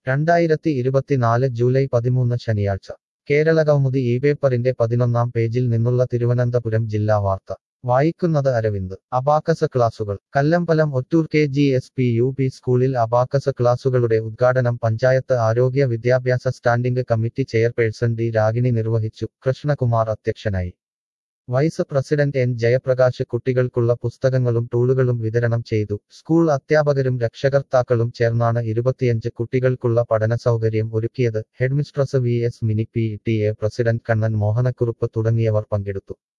രണ്ടായിരത്തി ഇരുപത്തിനാല് ജൂലൈ പതിമൂന്ന് ശനിയാഴ്ച കേരള കൗമുദി ഈ പേപ്പറിന്റെ പതിനൊന്നാം പേജിൽ നിന്നുള്ള തിരുവനന്തപുരം ജില്ലാ വാർത്ത വായിക്കുന്നത് അരവിന്ദ് അബാക്കസ ക്ലാസുകൾ Kallambalam Ottoor K G S P U P സ്കൂളിൽ അബാക്കസ ക്ലാസുകളുടെ ഉദ്ഘാടനം പഞ്ചായത്ത് ആരോഗ്യ വിദ്യാഭ്യാസ standing committee chairperson D Ragini നിർവഹിച്ചു കൃഷ്ണകുമാർ അധ്യക്ഷനായി വൈസ് പ്രസിഡന്റ് എൻ ജയപ്രകാശ് കുട്ടികൾക്കുള്ള പുസ്തകങ്ങളും ടൂളുകളും വിതരണം ചെയ്തു സ്കൂൾ അധ്യാപകരും രക്ഷകർത്താക്കളും ചേർന്നാണ് ഇരുപത്തിയഞ്ച് കുട്ടികൾക്കുള്ള പഠന സൗകര്യം ഒരുക്കിയത് headmistress V S Mini P T A president Kannan Mohanakurup തുടങ്ങിയവർ പങ്കെടുത്തു